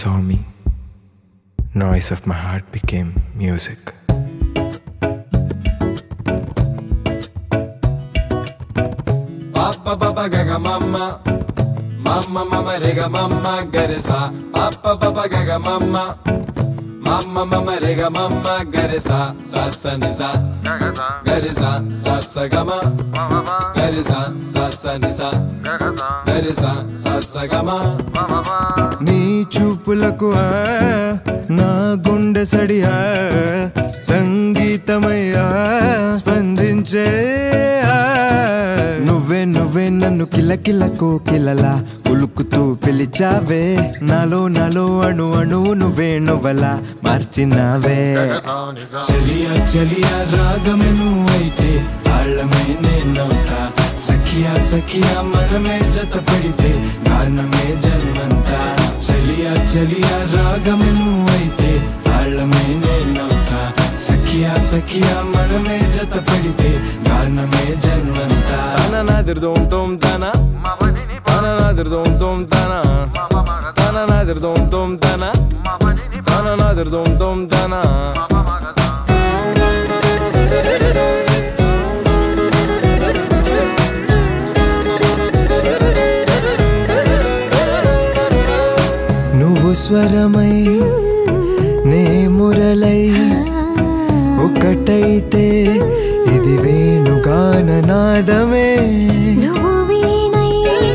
saw me, noise of my heart became music. Papa papa gaga mama Mama mama rega mama garisa Papa papa gaga mama Mama mama rega mama garisa Sasa nisa garisa Sasa gama garisa Sasa nisa garisa Sasa gama నీ చూపులకు ఆ, నా గుండె సడియా సంగీతమయ్యా స్పందించే ఆ. నువ్వే నువ్వే నన్ను కిలకిల కోకిలలా కులుకుతూ పిలిచావే నాలో నాలో అణు అణు నువ్వే నువ్వలా మార్చినావే చలియా చలియా రాగమే నువ్వైతే తాళమే నేనవుతా సఖియా సఖియా మనమే జత పడితే గానమే జన్మంతా చలియా చలియా రాగమే నువ్వైతే తాళమే నేనవుతా సఖియా సఖియా మనమే జత పడితే గానమే జన్మంతా Tana nadir dom dom tana Tana nadir dom dom tana Tana nadir dom dom tana Tana nadir dom dom tana నువ్వు స్వరమై నే మురళై ఒకటైతే ఇది వేణుగాన నాదమే నువ్వు వీణై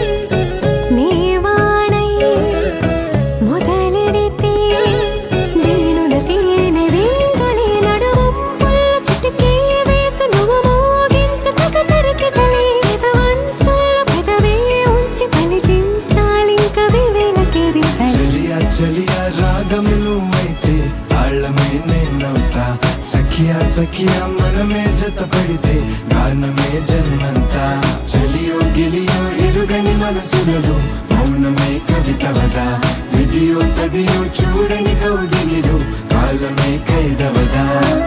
నీవాణై మొదలెడితే దీనుల తేనె విందుని నడుమంపుల చిటికే వేస్తూ నువ్వు మోగించు తగ తరికిటలే పెదవంచుల్లో పెదవే ఉంచి పలికించాలింక వివేల కిరీటలే చలియా చలియా రాగము నువ్వైతే తాళమే నేనవుతా సఖియా సఖియా మనమే జత పడితే గానమే జన్మంతా చలియో గిలియో ఎరుగని మనసులలో మౌనమే కవితవదా విధియో తదియో చూడని కౌగిలిలో కాలమే ఖైదవదా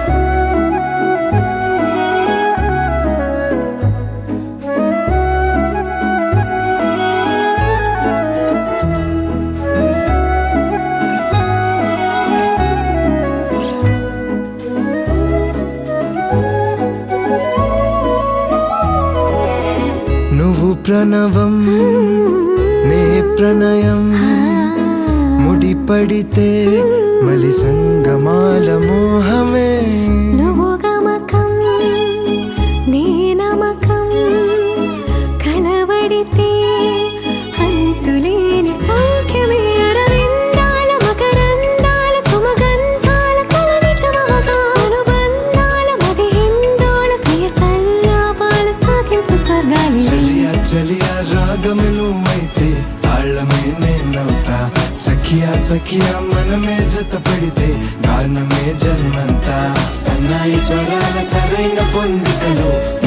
నువ్వు ప్రణవం నే ప్రణయం ముడిపడితే మలి సంగమాల మోహమే నువ్వు గమకం నీ నమకం కలవడితే అంతులేని సౌఖ్యమే అరవిందాల మకరందాల సుమగంధాల కలనితమవగా అనుబంధాల మది హిందోళ ప్రియ సల్లాపాల సాగించు స్వర్గాలి చలియా చలియా రాగము నువ్వైతే తాళమే నేనవుతా సఖియా సఖియా మనమే జత పడితే గానమే జన్మంతా సన్నాయి స్వరాల సరైన పొందికలో